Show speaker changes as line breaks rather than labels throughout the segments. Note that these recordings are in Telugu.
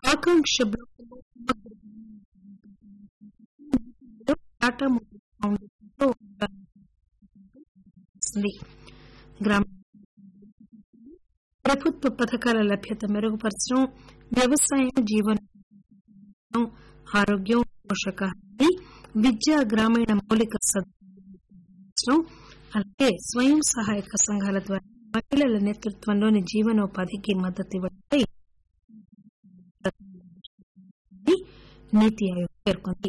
ఆకాంక్ష బ్లాకుల్లో సమగ్ర టాటా మోటార్స్ ఫౌండేషన్తో చేసింది గ్రామీణ ప్రభుత్వ పథకాల లభ్యత మెరుగుపరచడం వ్యవసాయం జీవన ఆరోగ్యం పోషకాహారాన్ని విద్య గ్రామీణ మౌలిక సదుపాయాలు అలాగే స్వయం సహాయక సంఘాల ద్వారా మహిళల నేతృత్వంలోని జీవనోపాధికి మద్దతు ఇవ్వడంపై నీతి ఆయోగ్ పేర్కొంది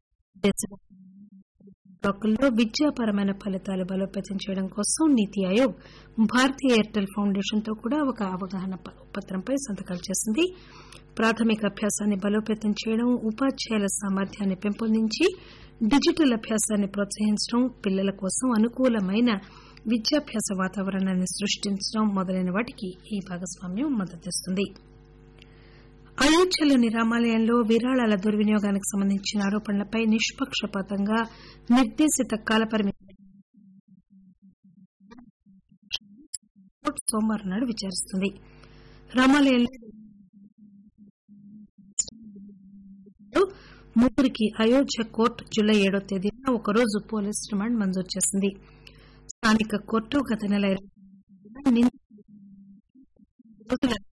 బ్లాకుల్లో విద్యాపరమైన ఫలితాలు బలోపేతం చేయడం కోసం నీతి ఆయోగ్ భారతీయ ఎయిర్టెల్ ఫౌండేషన్ తో కూడా ఒక అవగాహన పత్రంపై సంతకాలు చేసింది ప్రాథమిక అభ్యాసాన్ని బలోపేతం చేయడం ఉపాధ్యాయుల సామర్థ్యాన్ని పెంపొందించి డిజిటల్ అభ్యాసాన్ని ప్రోత్సహించడం పిల్లల కోసం అనుకూలమైన విద్యాభ్యాస వాతావరణాన్ని సృష్టించడం మొదలైన వాటికి ఈ భాగస్వామ్యం మద్దతిస్తుంది అయోధ్యలోని రామాలయంలో విరాళాల దుర్వినియోగానికి సంబంధించిన ఆరోపణలపై నిష్పక్షపాతంగా నిర్దేశిత కాలపరిమితి సోమవారం నాడు విచారిస్తుంది రామాలయంలో ముగ్గురికి అయోధ్య కోర్టు జులై ఏడో తేదీన ఒకరోజు పోలీస్ రిమాండ్ మంజూరు చేసింది స్థానిక కోర్టు గత నెల రోజుల